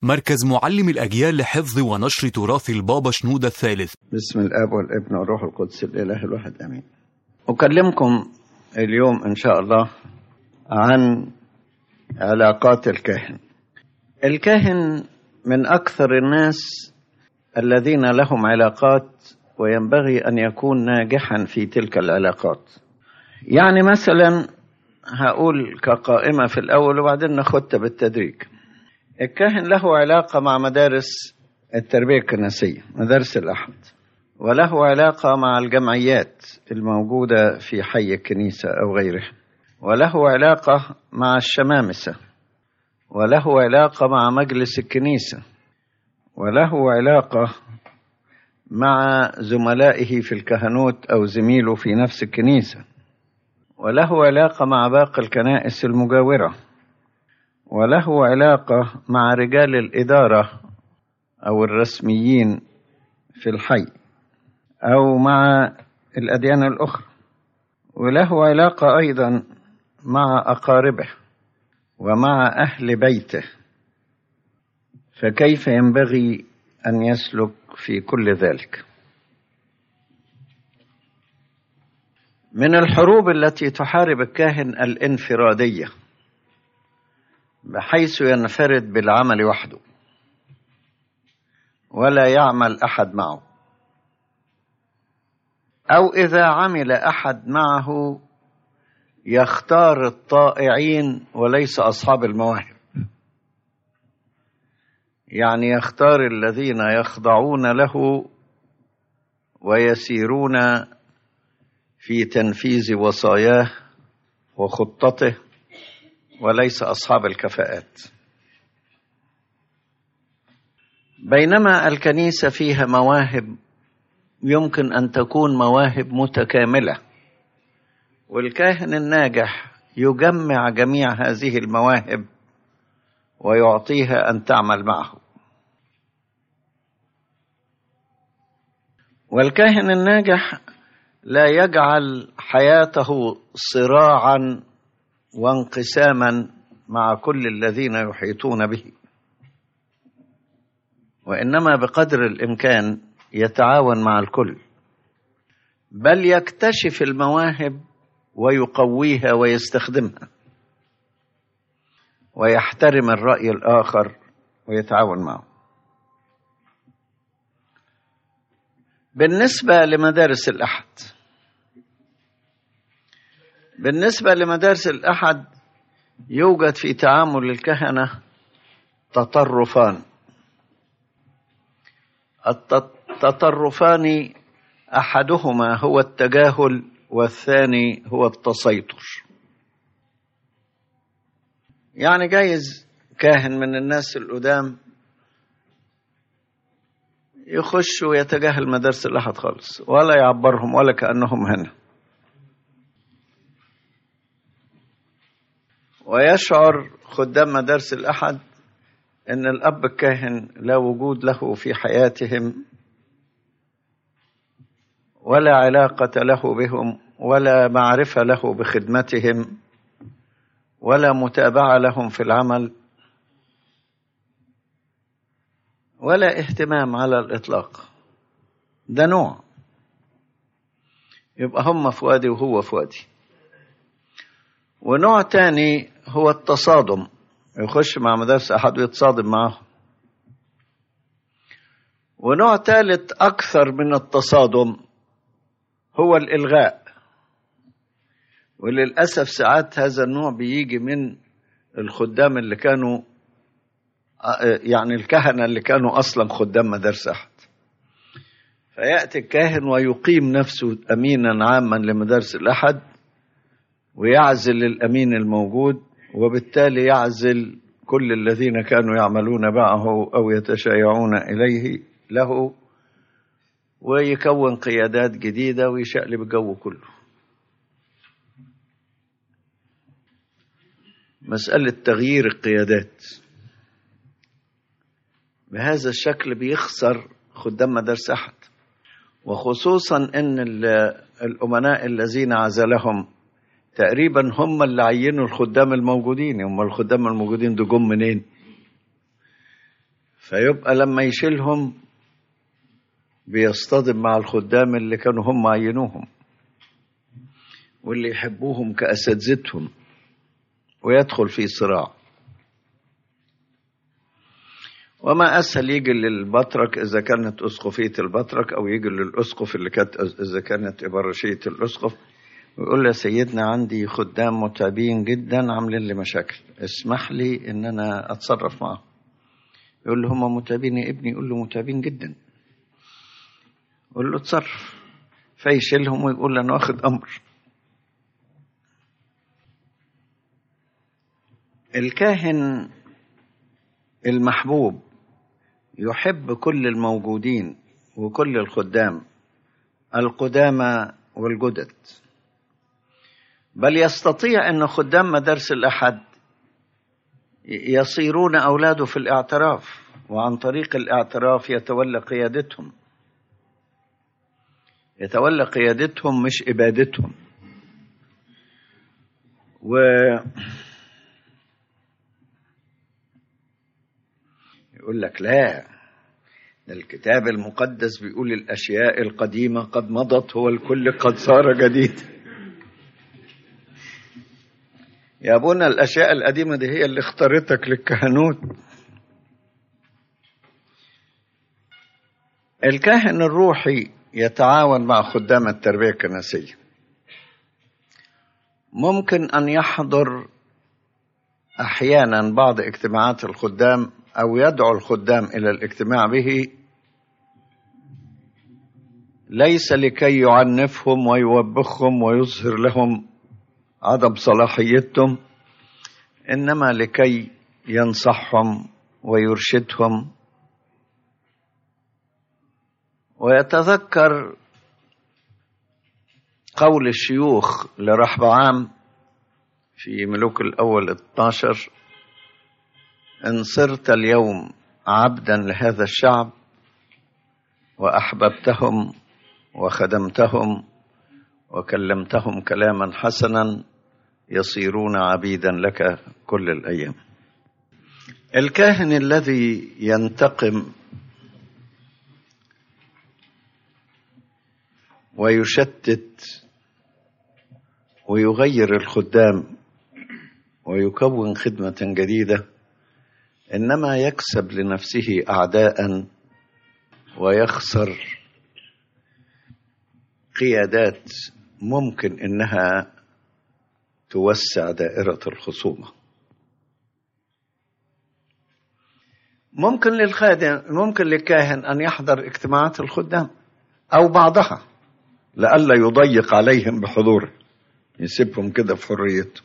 مركز معلم الأجيال لحفظ ونشر تراث البابا شنودة الثالث بسم الاب والابن والروح القدس الاله الواحد امين اكلمكم اليوم ان شاء الله عن علاقات الكاهن الكاهن من اكثر الناس الذين لهم علاقات وينبغي ان يكون ناجحا في تلك العلاقات يعني مثلا هقول كقائمه في الاول وبعدين ناخدها بالتدريج الكاهن له علاقه مع مدارس التربيه الكنسيه مدارس الاحد وله علاقه مع الجمعيات الموجوده في حي الكنيسه او غيرها وله علاقه مع الشمامسه وله علاقه مع مجلس الكنيسه وله علاقه مع زملائه في الكهنوت او زميله في نفس الكنيسه وله علاقه مع باقي الكنائس المجاوره وله علاقه مع رجال الاداره او الرسميين في الحي او مع الاديان الاخرى وله علاقه ايضا مع اقاربه ومع اهل بيته فكيف ينبغي ان يسلك في كل ذلك من الحروب التي تحارب الكاهن الانفراديه بحيث ينفرد بالعمل وحده ولا يعمل احد معه او اذا عمل احد معه يختار الطائعين وليس اصحاب المواهب يعني يختار الذين يخضعون له ويسيرون في تنفيذ وصاياه وخطته وليس اصحاب الكفاءات بينما الكنيسه فيها مواهب يمكن ان تكون مواهب متكامله والكاهن الناجح يجمع جميع هذه المواهب ويعطيها ان تعمل معه والكاهن الناجح لا يجعل حياته صراعا وانقساما مع كل الذين يحيطون به وانما بقدر الامكان يتعاون مع الكل بل يكتشف المواهب ويقويها ويستخدمها ويحترم الراي الاخر ويتعاون معه بالنسبه لمدارس الاحد بالنسبه لمدارس الاحد يوجد في تعامل الكهنه تطرفان التطرفان احدهما هو التجاهل والثاني هو التسيطر يعني جايز كاهن من الناس القدام يخش ويتجاهل مدارس الاحد خالص ولا يعبرهم ولا كانهم هنا ويشعر خدام مدارس الاحد ان الاب الكاهن لا وجود له في حياتهم ولا علاقه له بهم ولا معرفه له بخدمتهم ولا متابعه لهم في العمل ولا اهتمام على الاطلاق ده نوع يبقى هم في وادي وهو في وادي ونوع تاني هو التصادم يخش مع مدارس أحد ويتصادم معه ونوع ثالث أكثر من التصادم هو الإلغاء وللأسف ساعات هذا النوع بيجي من الخدام اللي كانوا يعني الكهنة اللي كانوا أصلا خدام مدارس أحد فيأتي الكاهن ويقيم نفسه أمينا عاما لمدارس الأحد ويعزل الأمين الموجود وبالتالي يعزل كل الذين كانوا يعملون معه او يتشايعون اليه له ويكون قيادات جديده ويشقلب الجو كله مساله تغيير القيادات بهذا الشكل بيخسر خدام مدارس احد وخصوصا ان الامناء الذين عزلهم تقريبا هم اللي عينوا الخدام الموجودين هم الخدام الموجودين دول جم منين فيبقى لما يشيلهم بيصطدم مع الخدام اللي كانوا هم عينوهم واللي يحبوهم كأساتذتهم ويدخل في صراع وما أسهل يجي للبطرك إذا كانت أسقفية البطرك أو يجي للأسقف اللي كانت إذا كانت إبرشية الأسقف ويقول له يا سيدنا عندي خدام متعبين جدا عاملين لي مشاكل اسمح لي إن أنا أتصرف معهم يقول له هم متعبين يا ابني يقول له متعبين جدا يقول له اتصرف فيشيلهم ويقول له أنا واخد أمر الكاهن المحبوب يحب كل الموجودين وكل الخدام القدامى والجدد بل يستطيع ان خدام مدارس الاحد يصيرون اولاده في الاعتراف وعن طريق الاعتراف يتولى قيادتهم يتولى قيادتهم مش ابادتهم و يقول لك لا ده الكتاب المقدس بيقول الأشياء القديمة قد مضت هو الكل قد صار جديد يا ابونا الأشياء القديمة دي هي اللي اختارتك للكهنوت الكاهن الروحي يتعاون مع خدام التربية الكنسية ممكن أن يحضر أحيانا بعض اجتماعات الخدام أو يدعو الخدام إلى الاجتماع به ليس لكي يعنفهم ويوبخهم ويظهر لهم عدم صلاحيتهم إنما لكي ينصحهم ويرشدهم ويتذكر قول الشيوخ لرحبعام في ملوك الأول 12 إن صرت اليوم عبدا لهذا الشعب وأحببتهم وخدمتهم وكلمتهم كلاما حسنا يصيرون عبيدا لك كل الأيام الكاهن الذي ينتقم ويشتت ويغير الخدام ويكون خدمة جديدة إنما يكسب لنفسه أعداء ويخسر قيادات ممكن إنها توسع دائرة الخصومة ممكن للخادم ممكن للكاهن أن يحضر اجتماعات الخدام أو بعضها لئلا يضيق عليهم بحضوره يسيبهم كده في حريته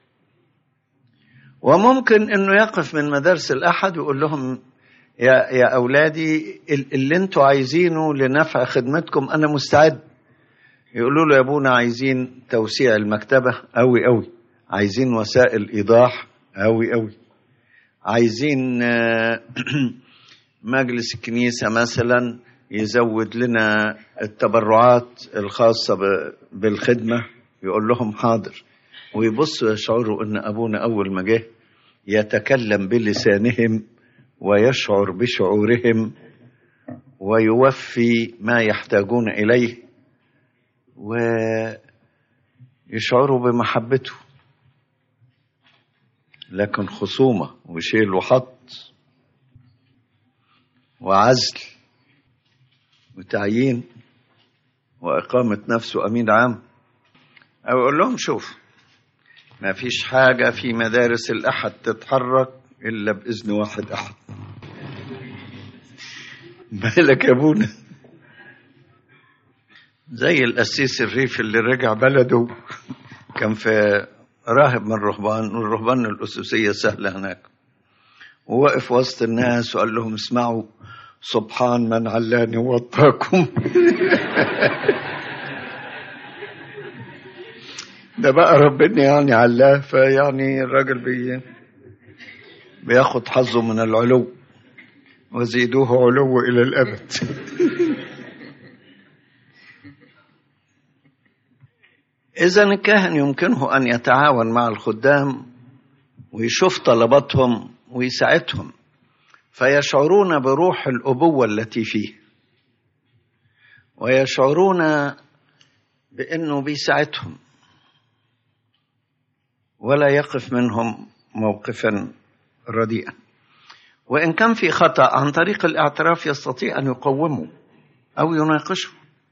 وممكن انه يقف من مدارس الاحد ويقول لهم يا يا اولادي اللي انتوا عايزينه لنفع خدمتكم انا مستعد يقولوا له يا ابونا عايزين توسيع المكتبه قوي قوي عايزين وسائل ايضاح قوي قوي عايزين مجلس الكنيسه مثلا يزود لنا التبرعات الخاصه بالخدمه يقول لهم حاضر ويبصوا يشعروا ان ابونا اول ما جه يتكلم بلسانهم ويشعر بشعورهم ويوفي ما يحتاجون اليه ويشعروا بمحبته لكن خصومه وشيل وحط وعزل وتعيين وإقامة نفسه أمين عام أو أقول لهم شوف ما فيش حاجة في مدارس الأحد تتحرك إلا بإذن واحد أحد مالك يا أبونا زي القسيس الريف اللي رجع بلده كان في راهب من الرهبان والرهبان الأساسية سهلة هناك ووقف وسط الناس وقال لهم اسمعوا سبحان من علاني ووطاكم ده بقى ربنا يعني علاه فيعني الراجل بي بياخد حظه من العلو وزيدوه علو إلى الأبد إذا الكاهن يمكنه أن يتعاون مع الخدام ويشوف طلباتهم ويساعدهم فيشعرون بروح الأبوة التي فيه ويشعرون بأنه بيساعدهم ولا يقف منهم موقفا رديئا وإن كان في خطأ عن طريق الاعتراف يستطيع أن يقومه أو يناقشه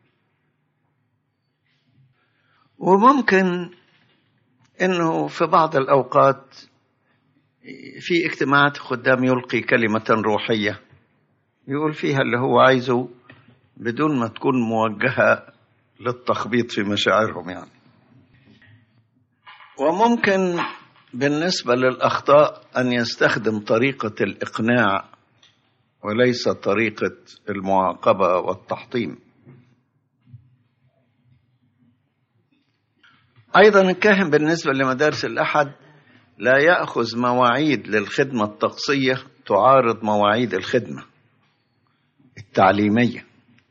وممكن أنه في بعض الأوقات في اجتماعات خدام يلقي كلمة روحية يقول فيها اللي هو عايزه بدون ما تكون موجهة للتخبيط في مشاعرهم يعني وممكن بالنسبة للأخطاء أن يستخدم طريقة الإقناع وليس طريقة المعاقبة والتحطيم أيضا الكاهن بالنسبة لمدارس الأحد لا يأخذ مواعيد للخدمة الطقسية تعارض مواعيد الخدمة التعليمية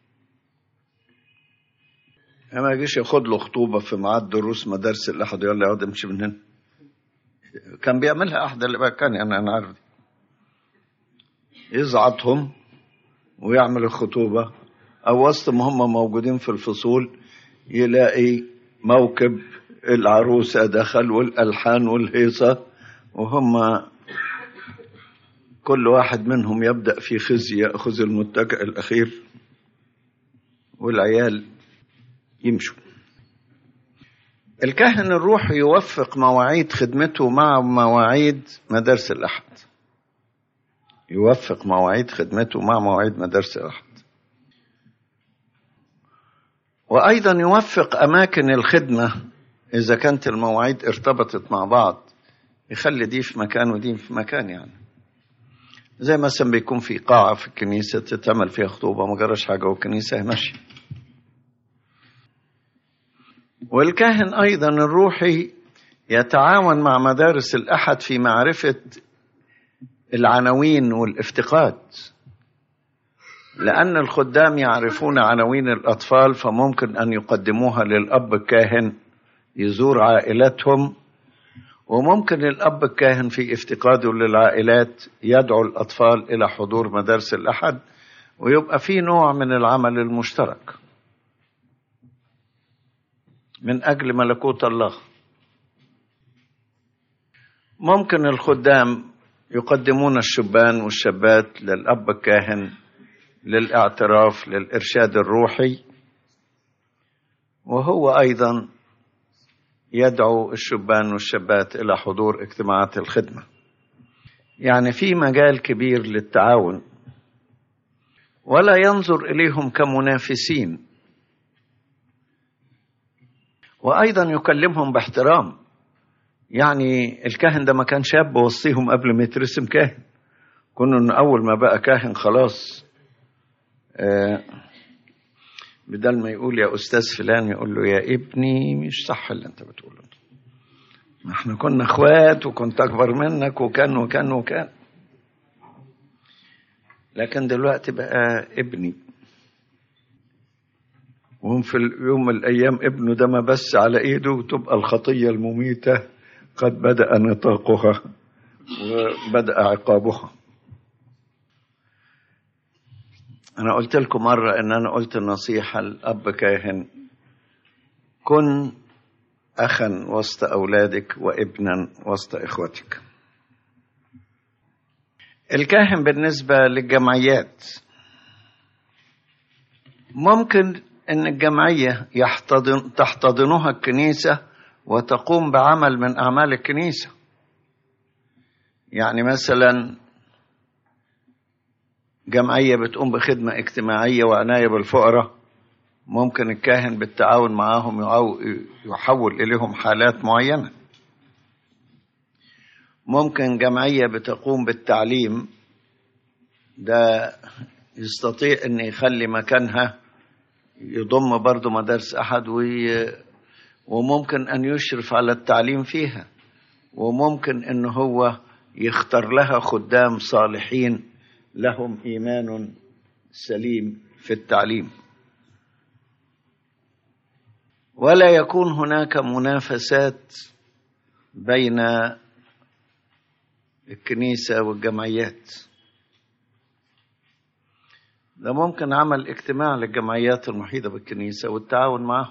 ما يجيش ياخد له خطوبة في ميعاد دروس مدارس الأحد يلا يقعد امشي من هنا كان بيعملها أحد اللي بقى كان يعني أنا عارف دي. يزعطهم ويعمل الخطوبة أو وسط ما هم موجودين في الفصول يلاقي موكب العروسة دخل والألحان والهيصة وهم كل واحد منهم يبدأ في خزي يأخذ المتكئ الأخير والعيال يمشوا الكاهن الروحي يوفق مواعيد خدمته مع مواعيد مدارس الأحد يوفق مواعيد خدمته مع مواعيد مدارس الأحد وأيضا يوفق أماكن الخدمة إذا كانت المواعيد ارتبطت مع بعض يخلي دي في مكان ودي في مكان يعني زي مثلا بيكون في قاعة في الكنيسة تتعمل فيها خطوبة ما جراش حاجة والكنيسة ماشية والكاهن أيضا الروحي يتعاون مع مدارس الأحد في معرفة العناوين والافتقاد لأن الخدام يعرفون عناوين الأطفال فممكن أن يقدموها للأب الكاهن يزور عائلتهم وممكن الأب الكاهن في افتقاده للعائلات يدعو الأطفال إلى حضور مدارس الأحد ويبقى في نوع من العمل المشترك من أجل ملكوت الله ممكن الخدام يقدمون الشبان والشابات للأب الكاهن للاعتراف للإرشاد الروحي وهو أيضا يدعو الشبان والشابات إلى حضور اجتماعات الخدمة يعني في مجال كبير للتعاون ولا ينظر إليهم كمنافسين وأيضا يكلمهم باحترام يعني الكاهن ده ما كان شاب وصيهم قبل ما يترسم كاهن كنا انه اول ما بقى كاهن خلاص آه بدل ما يقول يا استاذ فلان يقول له يا ابني مش صح اللي انت بتقوله ما احنا كنا اخوات وكنت اكبر منك وكان وكان وكان لكن دلوقتي بقى ابني وهم في يوم من الايام ابنه ده ما بس على ايده وتبقى الخطيه المميته قد بدا نطاقها وبدا عقابها انا قلت لكم مره ان انا قلت النصيحه الاب كاهن كن اخا وسط اولادك وابنا وسط اخوتك الكاهن بالنسبه للجمعيات ممكن ان الجمعيه يحتضن تحتضنها الكنيسه وتقوم بعمل من اعمال الكنيسه يعني مثلا جمعيه بتقوم بخدمه اجتماعيه وعنايه بالفقراء ممكن الكاهن بالتعاون معاهم يحول اليهم حالات معينه ممكن جمعيه بتقوم بالتعليم ده يستطيع ان يخلي مكانها يضم برضه مدارس احد وي وممكن ان يشرف على التعليم فيها وممكن ان هو يختار لها خدام صالحين لهم ايمان سليم في التعليم ولا يكون هناك منافسات بين الكنيسه والجمعيات ده ممكن عمل اجتماع للجمعيات المحيطة بالكنيسة والتعاون معهم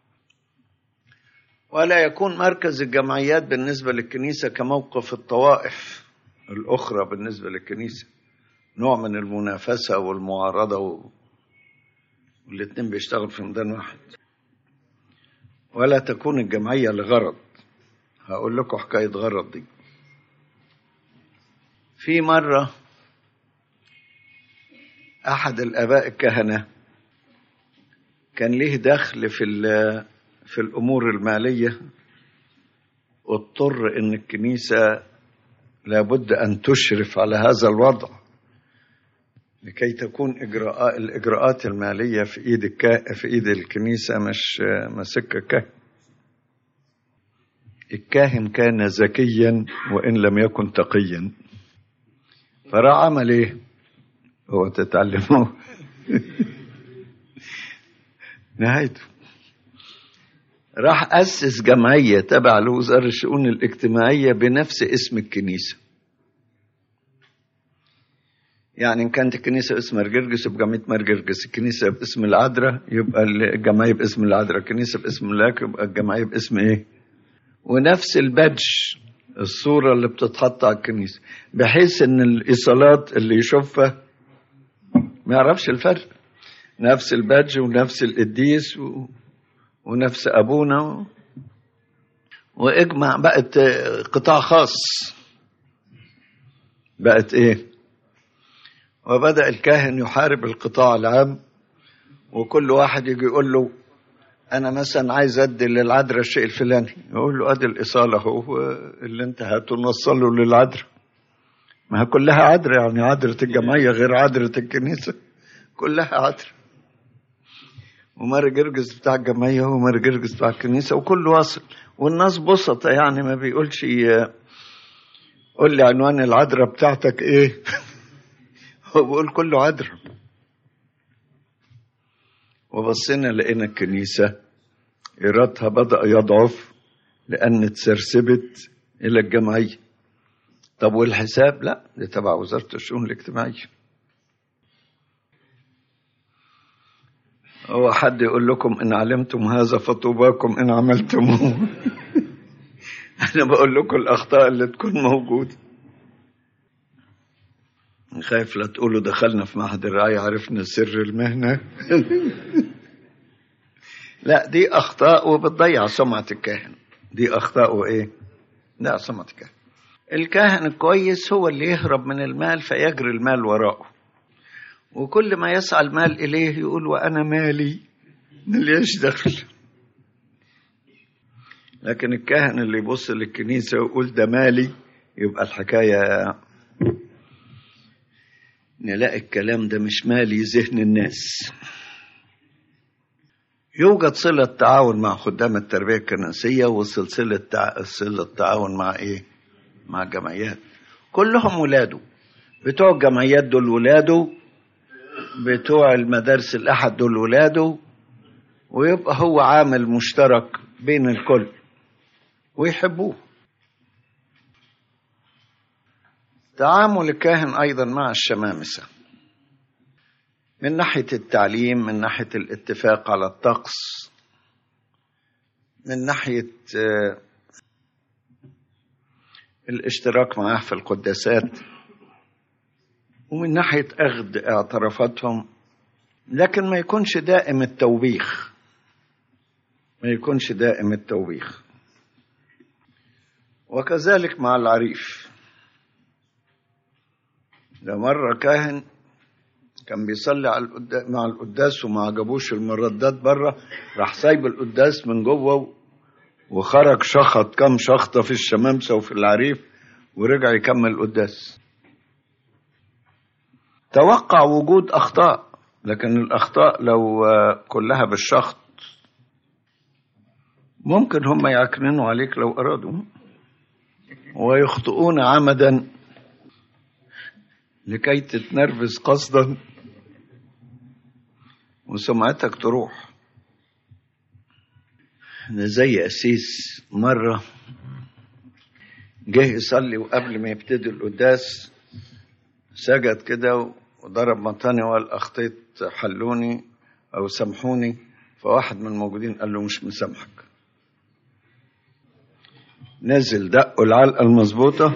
ولا يكون مركز الجمعيات بالنسبة للكنيسة كموقف الطوائف الأخرى بالنسبة للكنيسة نوع من المنافسة والمعارضة و... والاتنين بيشتغلوا في ميدان واحد ولا تكون الجمعية لغرض هقول لكم حكاية غرض دي في مرة أحد الآباء الكهنة كان ليه دخل في في الأمور المالية واضطر إن الكنيسة لابد أن تشرف على هذا الوضع لكي تكون إجراء الإجراءات المالية في إيد الكا في إيد الكنيسة مش ماسكة كاهن الكاهن كان ذكيا وإن لم يكن تقيا فراح عمل إيه؟ هو تتعلمه نهايته راح أسس جمعية تبع لوزارة الشؤون الاجتماعية بنفس اسم الكنيسة يعني إن كانت الكنيسة باسم مرجرجس يبقى جمعية مرجرجس الكنيسة باسم العذراء يبقى الجمعية باسم العذراء الكنيسة باسم الملاك يبقى الجمعية باسم إيه ونفس البادج الصورة اللي بتتحط على الكنيسة بحيث إن الإيصالات اللي يشوفها ما يعرفش الفرق نفس البادج ونفس القديس و... ونفس أبونا و... واجمع بقت قطاع خاص بقت ايه وبدأ الكاهن يحارب القطاع العام وكل واحد يجي يقول له انا مثلا عايز ادي للعذراء الشيء الفلاني يقول له ادي الايصال اهو اللي انت هتوصله للعذراء ما هي كلها عذراء يعني عذرة الجمعية غير عذرة الكنيسة كلها عذراء وماري جرجس بتاع الجمعية وماري جرجس بتاع الكنيسة وكل واصل والناس بسطة يعني ما بيقولش قول لي عنوان العذراء بتاعتك ايه هو بيقول كله عذراء وبصينا لقينا الكنيسة إيرادها بدأ يضعف لأن تسرسبت إلى الجمعية طب والحساب لا دي تبع وزارة الشؤون الاجتماعية هو حد يقول لكم إن علمتم هذا فطوباكم إن عملتموه أنا بقول لكم الأخطاء اللي تكون موجودة خايف لا تقولوا دخلنا في معهد الرعاية عرفنا سر المهنة لا دي أخطاء وبتضيع سمعة الكاهن دي أخطاء وإيه؟ لا سمعة الكاهن الكاهن الكويس هو اللي يهرب من المال فيجري المال وراءه وكل ما يسعى المال إليه يقول وأنا مالي مليش دخل لكن الكاهن اللي يبص للكنيسة ويقول ده مالي يبقى الحكاية نلاقي الكلام ده مش مالي ذهن الناس يوجد صلة تعاون مع خدام التربية الكنسية وسلسلة تع... صلة تعاون مع إيه؟ مع الجمعيات كلهم ولاده بتوع الجمعيات دول ولاده بتوع المدارس الأحد دول ولاده ويبقى هو عامل مشترك بين الكل ويحبوه تعامل الكاهن أيضا مع الشمامسة من ناحية التعليم من ناحية الاتفاق على الطقس من ناحية الاشتراك معاه في القداسات ومن ناحية أخذ اعترافاتهم لكن ما يكونش دائم التوبيخ ما يكونش دائم التوبيخ وكذلك مع العريف ده مرة كاهن كان بيصلي على القداس مع القداس وما عجبوش المردات بره راح سايب القداس من جوه وخرج شخط كم شخطة في الشمامسة وفي العريف ورجع يكمل القداس توقع وجود أخطاء لكن الأخطاء لو كلها بالشخط ممكن هم يعكننوا عليك لو أرادوا ويخطئون عمدا لكي تتنرفز قصدا وسمعتك تروح ده زي أسيس مرة جه يصلي وقبل ما يبتدي القداس سجد كده وضرب مطاني وقال أخطيت حلوني أو سامحوني فواحد من الموجودين قال له مش مسامحك نزل دقوا العلقة المظبوطة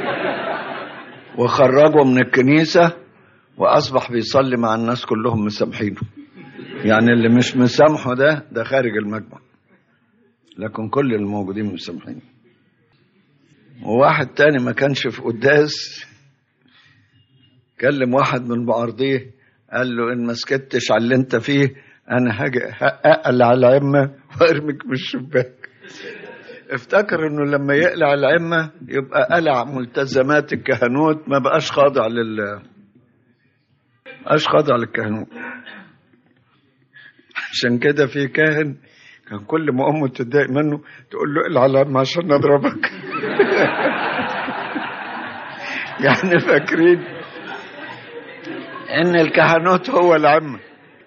وخرجوا من الكنيسة وأصبح بيصلي مع الناس كلهم مسامحينه يعني اللي مش مسامحه ده ده خارج المجمع لكن كل الموجودين مسامحين وواحد تاني ما كانش في قداس كلم واحد من معارضيه قال له ان ما سكتش على اللي انت فيه انا هاجي اقل على العمه وارميك من الشباك افتكر انه لما يقلع العمه يبقى قلع ملتزمات الكهنوت ما بقاش خاضع لل بقاش خاضع للكهنوت عشان كده في كاهن كان كل ما امه تتضايق منه تقول له اقلع العمه عشان نضربك يعني فاكرين ان الكهنوت هو العمه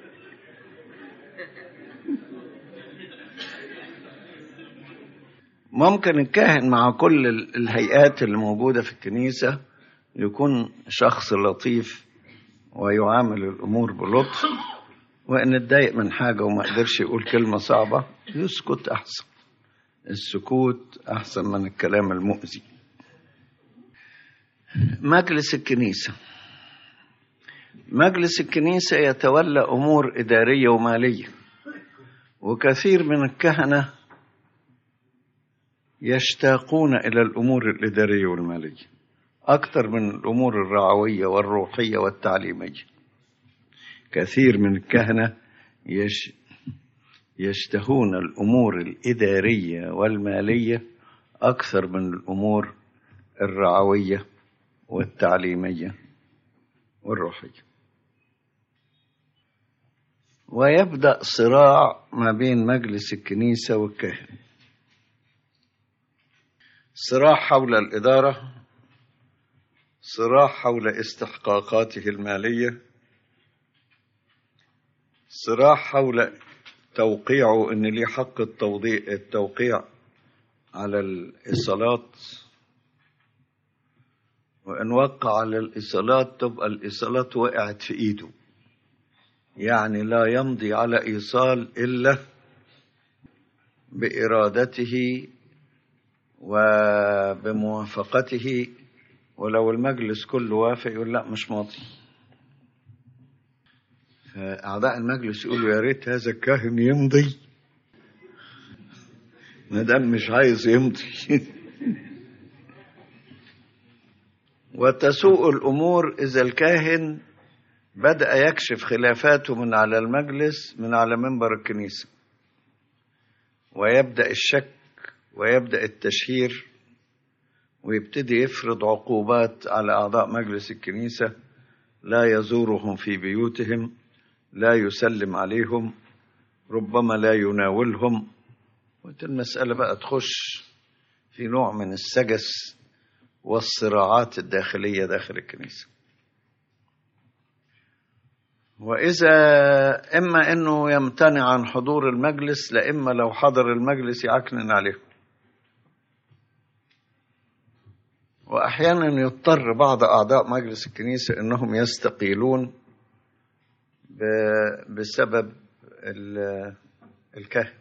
ممكن الكاهن مع كل الهيئات اللي موجودة في الكنيسة يكون شخص لطيف ويعامل الأمور بلطف وإن اتضايق من حاجة وما قدرش يقول كلمة صعبة يسكت أحسن السكوت أحسن من الكلام المؤذي مجلس الكنيسة مجلس الكنيسة يتولى أمور إدارية ومالية وكثير من الكهنة يشتاقون إلى الأمور الإدارية والمالية أكثر من الأمور الرعوية والروحية والتعليمية كثير من الكهنة يش يشتهون الأمور الإدارية والمالية أكثر من الأمور الرعوية والتعليمية والروحية ويبدأ صراع ما بين مجلس الكنيسة والكاهن صراع حول الإدارة صراع حول استحقاقاته المالية صراع حول توقيعه إن ليه حق التوضيع التوقيع على الإيصالات وإن وقع على الإيصالات تبقى الإيصالات وقعت في إيده يعني لا يمضي على إيصال إلا بإرادته وبموافقته ولو المجلس كله وافق يقول لا مش ماضي فأعضاء المجلس يقولوا يا ريت هذا الكاهن يمضي ما دام مش عايز يمضي وتسوء الأمور إذا الكاهن بدأ يكشف خلافاته من على المجلس من على منبر الكنيسة ويبدأ الشك ويبدأ التشهير ويبتدي يفرض عقوبات على أعضاء مجلس الكنيسة لا يزورهم في بيوتهم لا يسلم عليهم ربما لا يناولهم المسألة بقى تخش في نوع من السجس والصراعات الداخلية داخل الكنيسة وإذا إما أنه يمتنع عن حضور المجلس لإما لو حضر المجلس يعكنن عليه وأحيانا يضطر بعض أعضاء مجلس الكنيسة أنهم يستقيلون بسبب الكاهن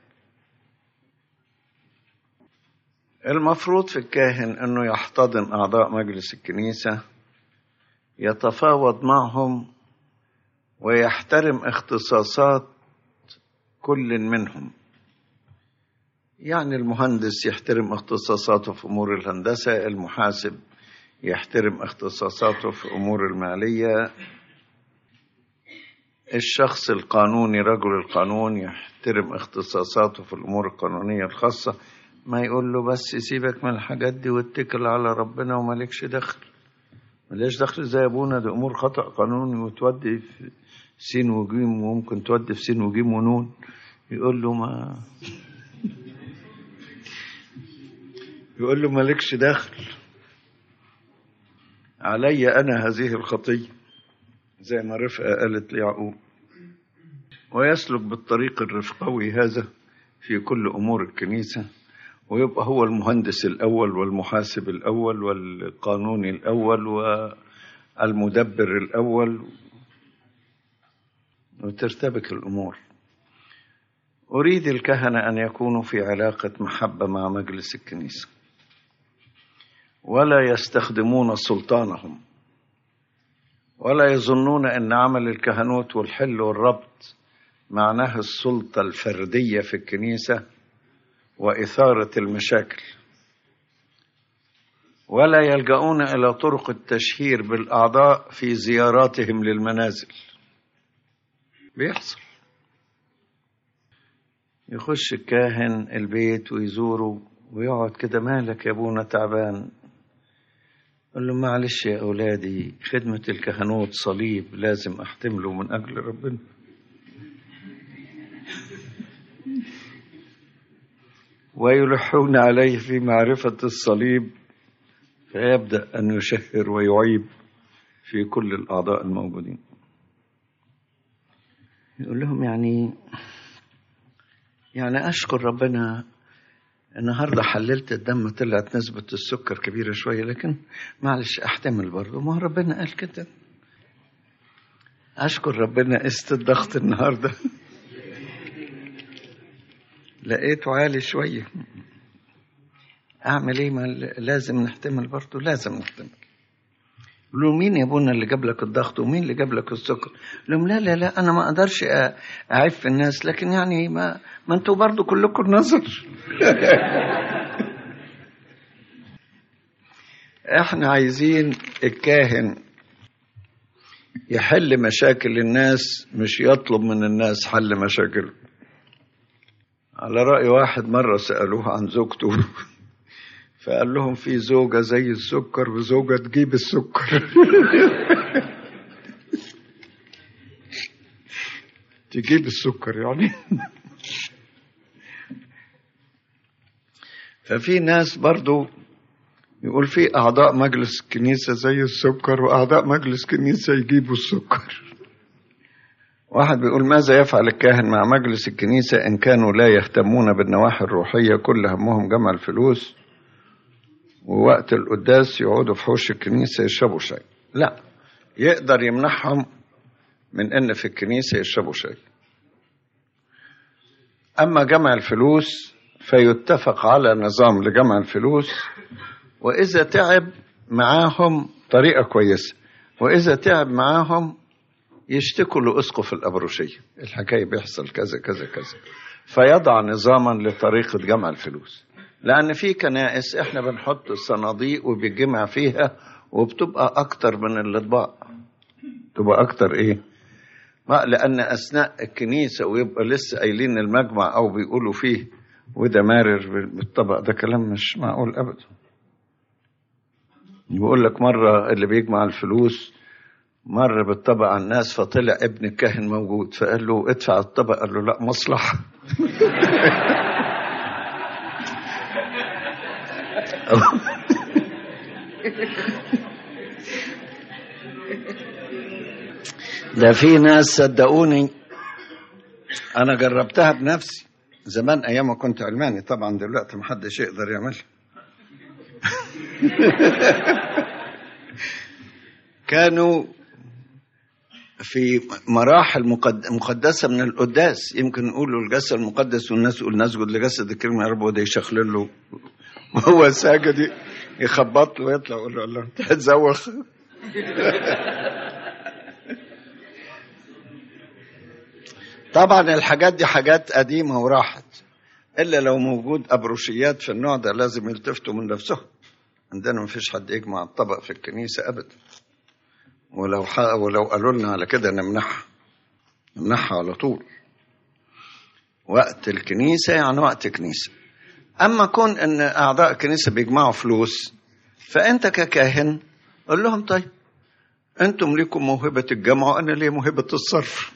المفروض في الكاهن أنه يحتضن أعضاء مجلس الكنيسة يتفاوض معهم ويحترم اختصاصات كل منهم يعني المهندس يحترم اختصاصاته في امور الهندسه المحاسب يحترم اختصاصاته في امور الماليه الشخص القانوني رجل القانون يحترم اختصاصاته في الامور القانونيه الخاصه ما يقول له بس سيبك من الحاجات دي واتكل على ربنا ومالكش دخل مليش دخل زي ابونا دي امور خطا قانوني وتودي في سين وجيم وممكن تودي في سين وجيم ونون يقول له ما يقول له مالكش دخل علي أنا هذه الخطية زي ما رفقة قالت ليعقوب ويسلك بالطريق الرفقوي هذا في كل أمور الكنيسة ويبقى هو المهندس الأول والمحاسب الأول والقانوني الأول المدبر الأول وترتبك الأمور أريد الكهنة أن يكونوا في علاقة محبة مع مجلس الكنيسة ولا يستخدمون سلطانهم ولا يظنون أن عمل الكهنوت والحل والربط معناه السلطة الفردية في الكنيسة وإثارة المشاكل ولا يلجؤون إلى طرق التشهير بالأعضاء في زياراتهم للمنازل بيحصل يخش الكاهن البيت ويزوره ويقعد كده مالك يا ابونا تعبان قال له معلش يا أولادي خدمة الكهنوت صليب لازم أحتمله من أجل ربنا ويلحون عليه في معرفة الصليب فيبدأ أن يشهر ويعيب في كل الأعضاء الموجودين يقول لهم يعني يعني أشكر ربنا النهاردة حللت الدم طلعت نسبة السكر كبيرة شوية لكن معلش أحتمل برضه ما هو ربنا قال كده أشكر ربنا قست الضغط النهاردة لقيته عالي شوية أعمل إيه ما لازم نحتمل برضه لازم نحتمل له مين يا ابونا اللي جاب لك الضغط ومين اللي جاب لك السكر لهم لا لا لا انا ما اقدرش اعف الناس لكن يعني ما ما انتوا برضو كلكم نظر احنا عايزين الكاهن يحل مشاكل الناس مش يطلب من الناس حل مشاكل على رأي واحد مرة سألوه عن زوجته فقال لهم في زوجة زي السكر وزوجة تجيب السكر تجيب السكر يعني ففي ناس برضو يقول في أعضاء مجلس كنيسة زي السكر وأعضاء مجلس كنيسة يجيبوا السكر واحد بيقول ماذا يفعل الكاهن مع مجلس الكنيسة إن كانوا لا يهتمون بالنواحي الروحية كل همهم جمع الفلوس ووقت القداس يقعدوا في حوش الكنيسة يشربوا شاي لا يقدر يمنعهم من ان في الكنيسة يشربوا شاي اما جمع الفلوس فيتفق على نظام لجمع الفلوس واذا تعب معاهم طريقة كويسة واذا تعب معاهم يشتكوا لأسقف الأبروشية الحكاية بيحصل كذا كذا كذا فيضع نظاما لطريقة جمع الفلوس لأن في كنائس إحنا بنحط الصناديق وبيجمع فيها وبتبقى أكتر من الأطباق تبقى أكتر إيه؟ ما لأن أثناء الكنيسة ويبقى لسه قايلين المجمع أو بيقولوا فيه وده مارر بالطبق ده كلام مش معقول أبدا يقول لك مرة اللي بيجمع الفلوس مر بالطبق على الناس فطلع ابن الكاهن موجود فقال له ادفع الطبق قال له لا مصلحة ده في ناس صدقوني انا جربتها بنفسي زمان ايام ما كنت علماني طبعا دلوقتي محدش يقدر يعملها كانوا في مراحل مقدسة من القداس يمكن نقولوا الجسد المقدس والناس يقول نسجد لجسد الكريم يا رب وده يشخلل له وهو ساجد يخبط له ويطلع يقول له الله انت هتزوخ طبعا الحاجات دي حاجات قديمة وراحت إلا لو موجود أبروشيات في النوع ده لازم يلتفتوا من نفسهم عندنا مفيش حد يجمع الطبق في الكنيسة أبدا ولو ولو قالوا لنا على كده نمنعها نمنعها على طول وقت الكنيسة يعني وقت كنيسة أما كون أن أعضاء الكنيسة بيجمعوا فلوس فأنت ككاهن قول لهم طيب أنتم ليكم موهبة الجمع وأنا لي موهبة الصرف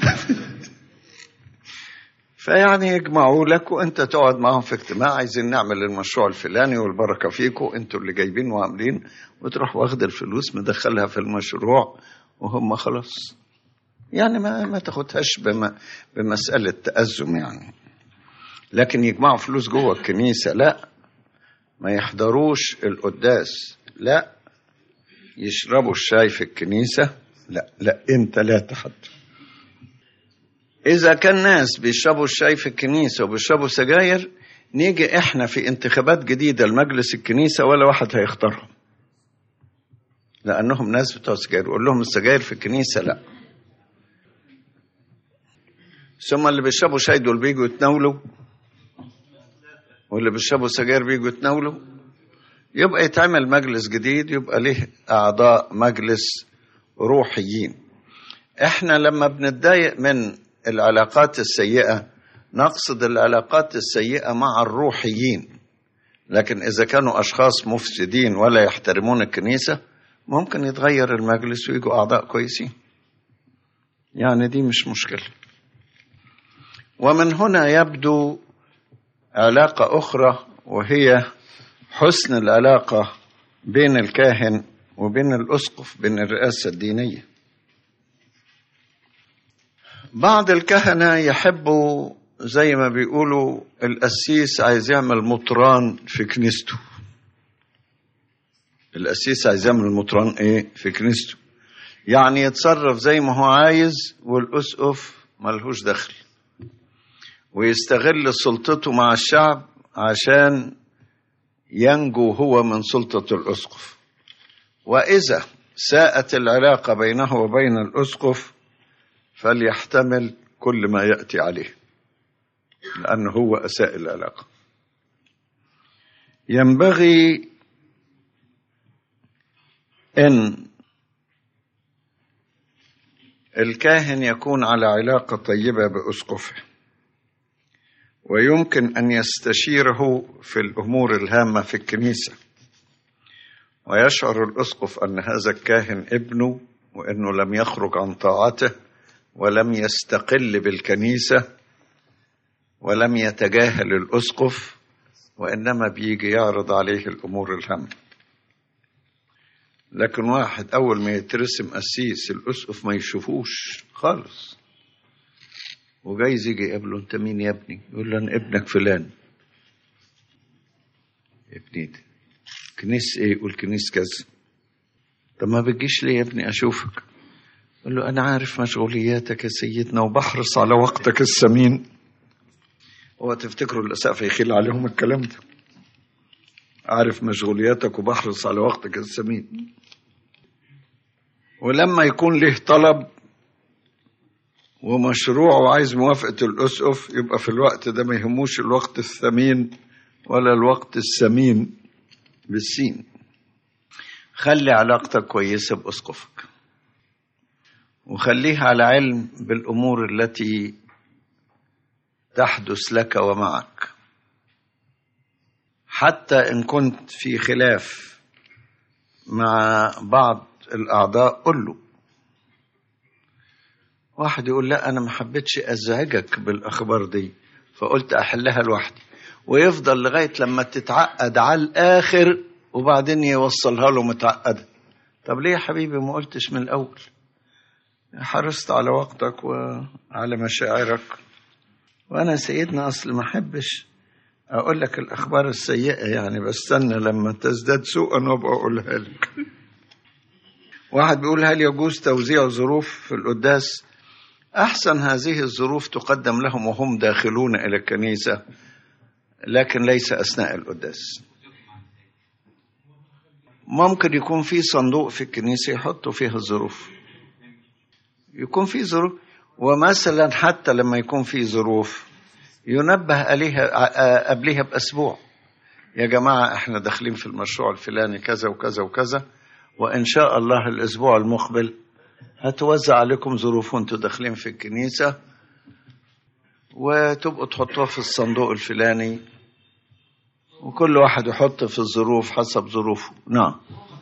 فيعني يجمعوا لك وانت تقعد معهم في اجتماع عايزين نعمل المشروع الفلاني والبركه فيكم انتوا اللي جايبين وعاملين وتروح واخد الفلوس مدخلها في المشروع وهم خلاص يعني ما ما تاخدهاش بما بمساله تأزم يعني لكن يجمعوا فلوس جوه الكنيسه لا ما يحضروش القداس لا يشربوا الشاي في الكنيسة لا لا انت لا تحدث إذا كان ناس بيشربوا الشاي في الكنيسة وبيشربوا سجاير نيجي إحنا في انتخابات جديدة لمجلس الكنيسة ولا واحد هيختارهم لأنهم ناس بتوع سجاير يقول لهم السجاير في الكنيسة لا ثم اللي بيشربوا شاي دول بيجوا يتناولوا واللي بيشربوا سجاير بيجوا يتناولوا يبقى يتعمل مجلس جديد يبقى له أعضاء مجلس روحيين احنا لما بنتضايق من العلاقات السيئة نقصد العلاقات السيئة مع الروحيين لكن إذا كانوا أشخاص مفسدين ولا يحترمون الكنيسة ممكن يتغير المجلس ويجوا أعضاء كويسين يعني دي مش مشكلة ومن هنا يبدو علاقة أخرى وهي حسن العلاقة بين الكاهن وبين الأسقف بين الرئاسة الدينية بعض الكهنة يحبوا زي ما بيقولوا القسيس عايز يعمل مطران في كنيسته القسيس عايز يعمل مطران ايه في كنيسته يعني يتصرف زي ما هو عايز والأسقف ملهوش دخل ويستغل سلطته مع الشعب عشان ينجو هو من سلطة الأسقف وإذا ساءت العلاقة بينه وبين الأسقف فليحتمل كل ما يأتي عليه لأنه هو أساء العلاقة ينبغي أن الكاهن يكون على علاقة طيبة بأسقفه ويمكن أن يستشيره في الأمور الهامة في الكنيسة ويشعر الأسقف أن هذا الكاهن ابنه وأنه لم يخرج عن طاعته ولم يستقل بالكنيسة ولم يتجاهل الأسقف وإنما بيجي يعرض عليه الأمور الهامة لكن واحد أول ما يترسم قسيس الأسقف ما يشوفوش خالص وجايز يجي يقابله أنت مين يا ابني؟ يقول له أنا ابنك فلان ابني ده كنيس إيه؟ يقول كنيس كذا طب ما بتجيش ليه يا ابني أشوفك؟ يقول له أنا عارف مشغولياتك يا سيدنا وبحرص على وقتك الثمين هو تفتكروا الأسقف يخيل عليهم الكلام ده عارف مشغولياتك وبحرص على وقتك الثمين ولما يكون له طلب ومشروع وعايز موافقة الأسقف يبقى في الوقت ده ما يهموش الوقت الثمين ولا الوقت الثمين بالسين خلي علاقتك كويسة بأسقفك وخليه على علم بالأمور التي تحدث لك ومعك حتى إن كنت في خلاف مع بعض الأعضاء قل له واحد يقول لا أنا ما حبيتش أزعجك بالأخبار دي فقلت أحلها لوحدي ويفضل لغاية لما تتعقد على الآخر وبعدين يوصلها له متعقدة طب ليه يا حبيبي ما قلتش من الأول حرصت على وقتك وعلى مشاعرك وأنا سيدنا أصل ما أحبش أقول لك الأخبار السيئة يعني بستنى لما تزداد سوءا وأبقى أقولها لك واحد بيقول هل يجوز توزيع ظروف في القداس أحسن هذه الظروف تقدم لهم وهم داخلون إلى الكنيسة لكن ليس أثناء القداس ممكن يكون في صندوق في الكنيسة يحطوا فيها الظروف يكون في ظروف ومثلا حتى لما يكون في ظروف ينبه عليها قبلها بأسبوع يا جماعة احنا داخلين في المشروع الفلاني كذا وكذا وكذا وإن شاء الله الأسبوع المقبل هتوزع عليكم ظروف وانتوا داخلين في الكنيسة وتبقوا تحطوها في الصندوق الفلاني وكل واحد يحط في الظروف حسب ظروفه نعم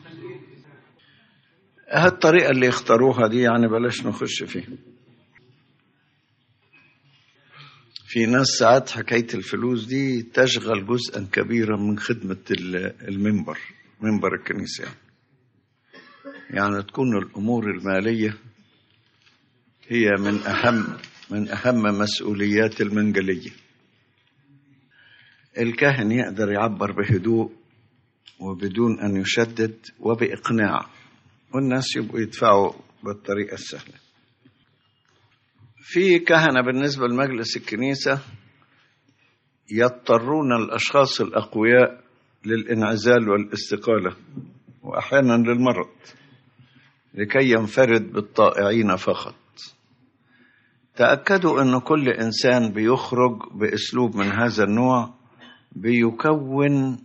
هالطريقة اللي يختاروها دي يعني بلاش نخش فيها في ناس ساعات حكاية الفلوس دي تشغل جزءا كبيرا من خدمة المنبر منبر الكنيسة يعني. يعني تكون الأمور المالية هي من أهم من أهم مسؤوليات المنجلية الكاهن يقدر يعبر بهدوء وبدون أن يشدد وبإقناع والناس يبقوا يدفعوا بالطريقة السهلة في كهنة بالنسبة لمجلس الكنيسة يضطرون الأشخاص الأقوياء للانعزال والاستقالة وأحيانا للمرض لكي ينفرد بالطائعين فقط تأكدوا أن كل إنسان بيخرج بأسلوب من هذا النوع بيكون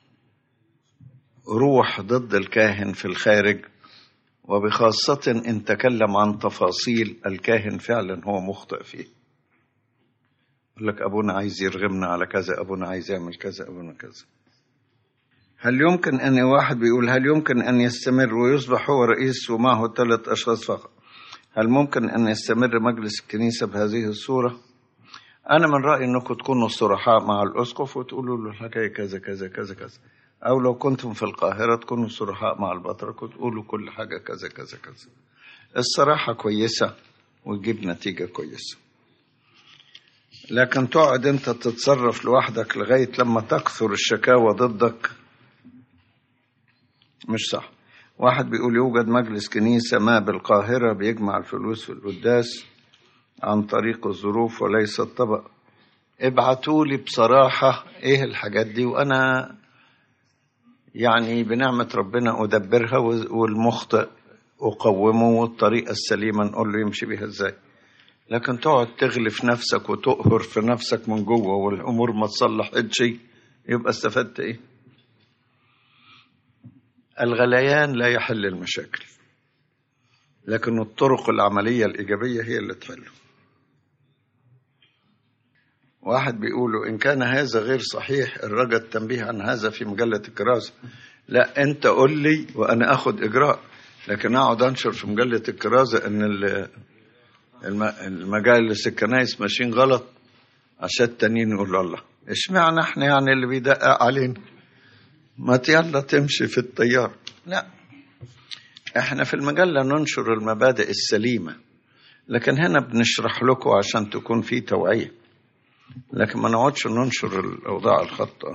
روح ضد الكاهن في الخارج وبخاصة إن تكلم عن تفاصيل الكاهن فعلا هو مخطئ فيه يقول لك أبونا عايز يرغمنا على كذا أبونا عايز يعمل كذا أبونا كذا هل يمكن أن واحد بيقول هل يمكن أن يستمر ويصبح هو رئيس ومعه ثلاث أشخاص فقط هل ممكن أن يستمر مجلس الكنيسة بهذه الصورة أنا من رأيي أنكم تكونوا صرحاء مع الأسقف وتقولوا له الحكاية كذا كذا كذا كذا أو لو كنتم في القاهرة تكونوا صرحاء مع البطرك وتقولوا كل حاجة كذا كذا كذا الصراحة كويسة وتجيب نتيجة كويسة لكن تقعد أنت تتصرف لوحدك لغاية لما تكثر الشكاوى ضدك مش صح واحد بيقول يوجد مجلس كنيسة ما بالقاهرة بيجمع الفلوس في القداس عن طريق الظروف وليس الطبق ابعتوا لي بصراحة ايه الحاجات دي وانا يعني بنعمة ربنا أدبرها والمخطئ أقومه والطريقة السليمة نقول له يمشي بيها ازاي لكن تقعد تغلف نفسك وتقهر في نفسك من جوه والأمور ما تصلحتش يبقى استفدت ايه الغليان لا يحل المشاكل لكن الطرق العملية الإيجابية هي اللي تحله واحد بيقولوا إن كان هذا غير صحيح الرجاء التنبيه عن هذا في مجلة الكرازة لا أنت قول لي وأنا أخذ إجراء لكن أقعد أنشر في مجلة الكرازة إن المجالس الكنائس ماشيين غلط عشان التانيين يقولوا الله اشمعنى احنا يعني اللي بيدقق علينا ما يلا تمشي في التيار لا احنا في المجلة ننشر المبادئ السليمة لكن هنا بنشرح لكم عشان تكون في توعية لكن ما نقعدش ننشر الأوضاع الخطأ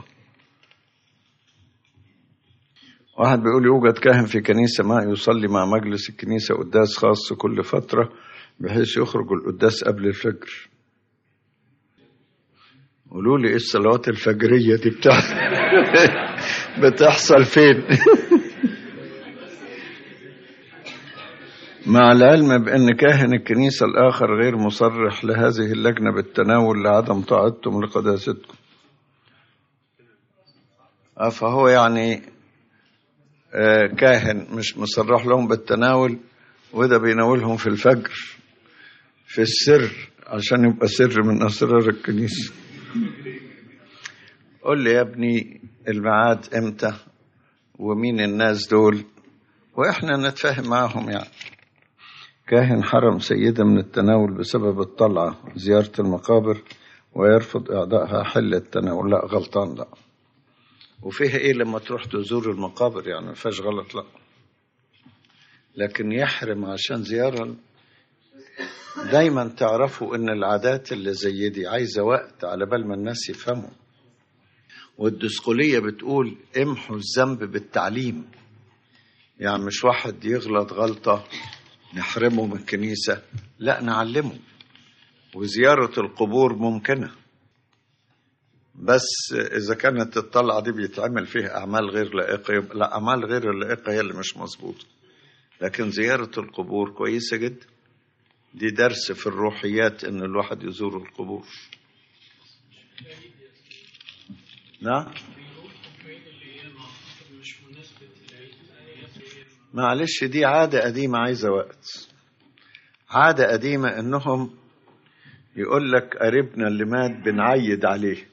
واحد بيقول يوجد كاهن في كنيسة ما يصلي مع مجلس الكنيسة قداس خاص كل فترة بحيث يخرج القداس قبل الفجر قولوا لي ايه الصلوات الفجرية دي بتاعت بتحصل فين مع العلم بأن كاهن الكنيسة الآخر غير مصرح لهذه اللجنة بالتناول لعدم طاعتهم لقداستكم فهو يعني كاهن مش مصرح لهم بالتناول وده بيناولهم في الفجر في السر عشان يبقى سر من أسرار الكنيسة قول لي يا ابني الميعاد امتى ومين الناس دول واحنا نتفاهم معاهم يعني كاهن حرم سيدة من التناول بسبب الطلعة زيارة المقابر ويرفض إعضائها حل التناول لا غلطان لا وفيها إيه لما تروح تزور المقابر يعني ما فيهاش غلط لا لكن يحرم عشان زيارة دايما تعرفوا ان العادات اللي زي دي عايزة وقت على بال ما الناس يفهموا والدسقلية بتقول امحوا الذنب بالتعليم يعني مش واحد يغلط غلطة نحرمه من الكنيسة لا نعلمه وزيارة القبور ممكنة بس إذا كانت الطلعة دي بيتعمل فيها أعمال غير لائقة يبقى لا أعمال غير اللائقة هي اللي مش مظبوطة لكن زيارة القبور كويسة جدا دي درس في الروحيات إن الواحد يزور القبور نعم معلش دي عادة قديمة عايزة وقت عادة قديمة إنهم يقول لك قريبنا اللي مات بنعيد عليه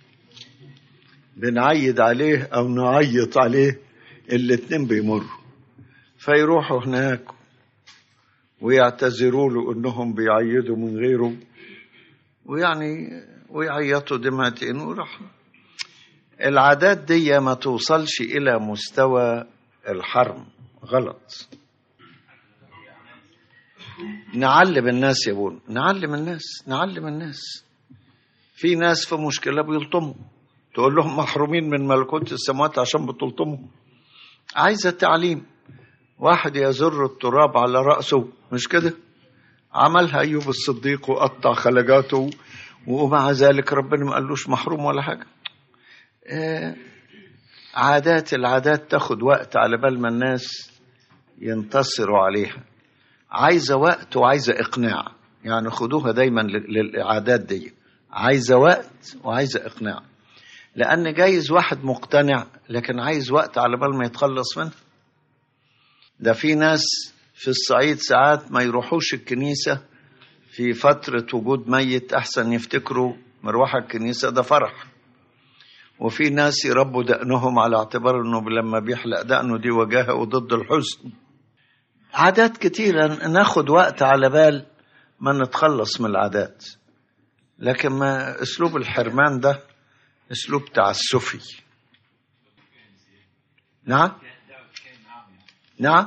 بنعيد عليه أو نعيط عليه الاتنين بيمروا فيروحوا هناك ويعتذروا له انهم بيعيدوا من غيره ويعني ويعيطوا دمعتين وراح العادات دي ما توصلش الى مستوى الحرم غلط نعلم الناس يا بون نعلم الناس نعلم الناس في ناس في مشكله بيلطموا تقول لهم محرومين من ملكوت السماوات عشان بتلطموا عايزه تعليم واحد يزر التراب على رأسه مش كده عملها أيوب الصديق وقطع خلجاته ومع ذلك ربنا ما قالوش محروم ولا حاجة آه عادات العادات تاخد وقت على بال ما الناس ينتصروا عليها عايزة وقت وعايزة إقناع يعني خدوها دايما للعادات دي عايزة وقت وعايزة إقناع لأن جايز واحد مقتنع لكن عايز وقت على بال ما يتخلص منه ده في ناس في الصعيد ساعات ما يروحوش الكنيسة في فترة وجود ميت أحسن يفتكروا مروح الكنيسة ده فرح وفي ناس يربوا دقنهم على اعتبار انه لما بيحلق دقنه دي وجاهه وضد الحزن عادات كتيرة ناخد وقت على بال ما نتخلص من العادات لكن ما اسلوب الحرمان ده اسلوب تعسفي نعم نعم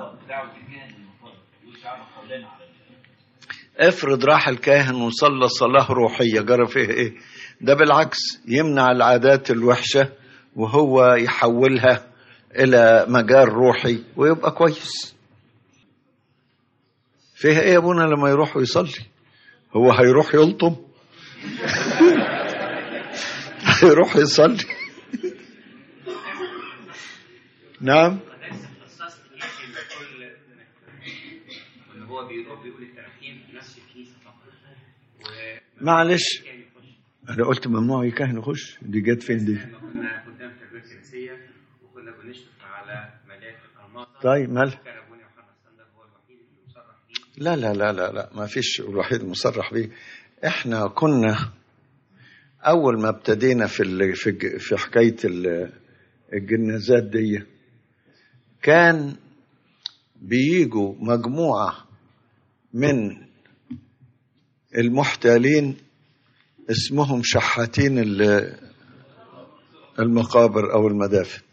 افرض راح الكاهن وصلى صلاة روحية جرى فيها ايه ده بالعكس يمنع العادات الوحشة وهو يحولها إلى مجال روحي ويبقى كويس فيها ايه يا ابونا لما يروح ويصلي هو هيروح يلطم هيروح يصلي نعم هو بيروح بيقول التراحيم في نفس الكنيسه فقط معلش انا قلت ممنوع يكهن يخش دي جت فين دي كنا قدام تربيه كنسيه وكنا بنشرف على ملاك الانماط طيب مالها كان ابونا محمد سندر هو الوحيد اللي مصرح بيه لا لا لا لا لا ما فيش الوحيد مصرح بيه احنا كنا اول ما ابتدينا في ال- في الج- في حكايه ال- الجنازات دي كان بيجوا مجموعه من المحتالين اسمهم شحاتين ال- المقابر او المدافن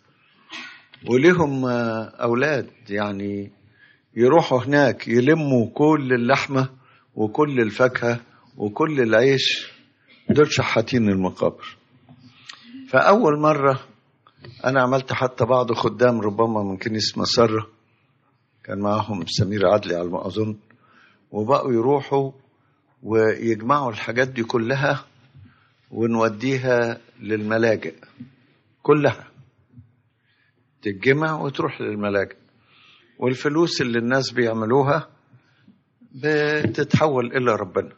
ولهم آه، اولاد يعني يروحوا هناك يلموا كل اللحمة وكل الفاكهة وكل العيش دول شحاتين المقابر فأول مرة أنا عملت حتى بعض خدام ربما من كنيسة مسرة كان معاهم سمير عدلي على ما أظن وبقوا يروحوا ويجمعوا الحاجات دي كلها ونوديها للملاجئ كلها تتجمع وتروح للملاجئ والفلوس اللي الناس بيعملوها بتتحول إلى ربنا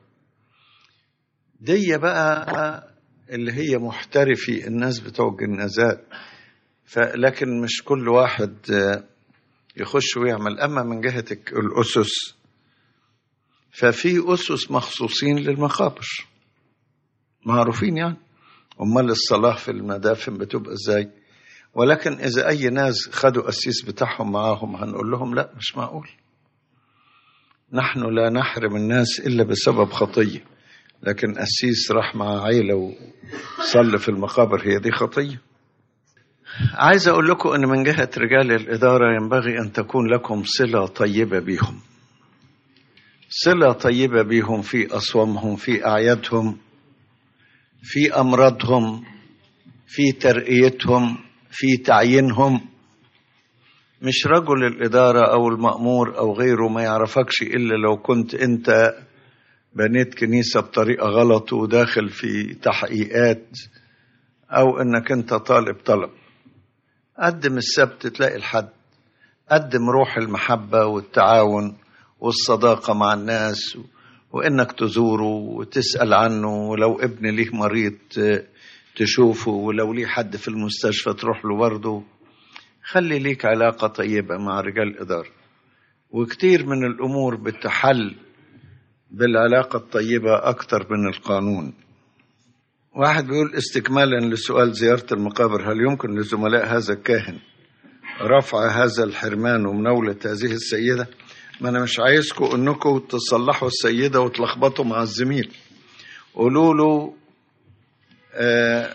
دي بقى اللي هي محترفي الناس بتوع الجنازات فلكن مش كل واحد آه، يخش ويعمل أما من جهة الك- الأسس ففي أسس مخصوصين للمقابر معروفين يعني أمال الصلاة في المدافن بتبقى إزاي ولكن إذا أي ناس خدوا أسيس بتاعهم معاهم هنقول لهم لا مش معقول نحن لا نحرم الناس إلا بسبب خطية لكن أسيس راح مع عيلة وصلى في المقابر هي دي خطية عايز أقول لكم أن من جهة رجال الإدارة ينبغي أن تكون لكم صلة طيبة بهم صلة طيبة بهم في أصوامهم في أعيادهم في أمراضهم في ترقيتهم في تعيينهم مش رجل الإدارة أو المأمور أو غيره ما يعرفكش إلا لو كنت أنت بنيت كنيسة بطريقة غلط وداخل في تحقيقات أو إنك أنت طالب طلب قدم السبت تلاقي الحد قدم روح المحبة والتعاون والصداقة مع الناس وإنك تزوره وتسأل عنه ولو ابن ليه مريض ت- تشوفه ولو ليه حد في المستشفى تروح له برضه خلي ليك علاقة طيبة مع رجال الإدارة وكتير من الأمور بتحل بالعلاقة الطيبة أكتر من القانون واحد بيقول استكمالا لسؤال زيارة المقابر هل يمكن لزملاء هذا الكاهن رفع هذا الحرمان ومناولة هذه السيدة ما أنا مش عايزكم أنكم تصلحوا السيدة وتلخبطوا مع الزميل قولوا له آه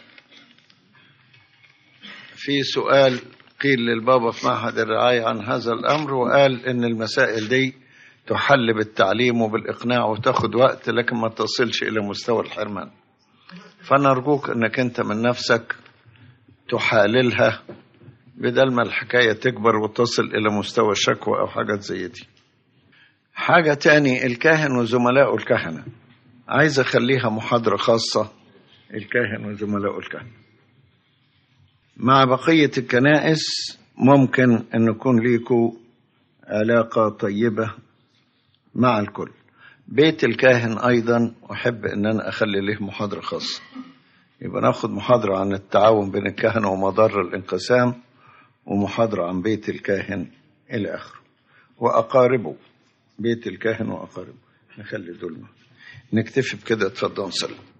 في سؤال قيل للبابا في معهد الرعاية عن هذا الأمر وقال إن المسائل دي تحل بالتعليم وبالإقناع وتاخد وقت لكن ما تصلش إلى مستوى الحرمان فنرجوك أنك أنت من نفسك تحاللها بدل ما الحكاية تكبر وتصل إلى مستوى الشكوى أو حاجات زي دي حاجة تاني الكاهن وزملائه الكهنة عايز أخليها محاضرة خاصة الكاهن وزملائه الكهنة مع بقية الكنائس ممكن أن يكون ليكوا علاقة طيبة مع الكل بيت الكاهن أيضا أحب أن أنا أخلي له محاضرة خاصة يبقى ناخد محاضرة عن التعاون بين الكهنة ومضار الانقسام ومحاضرة عن بيت الكاهن إلى آخره وأقاربه بيت الكاهن وأقاربه نخلي دول نكتفي بكده اتفضل صلي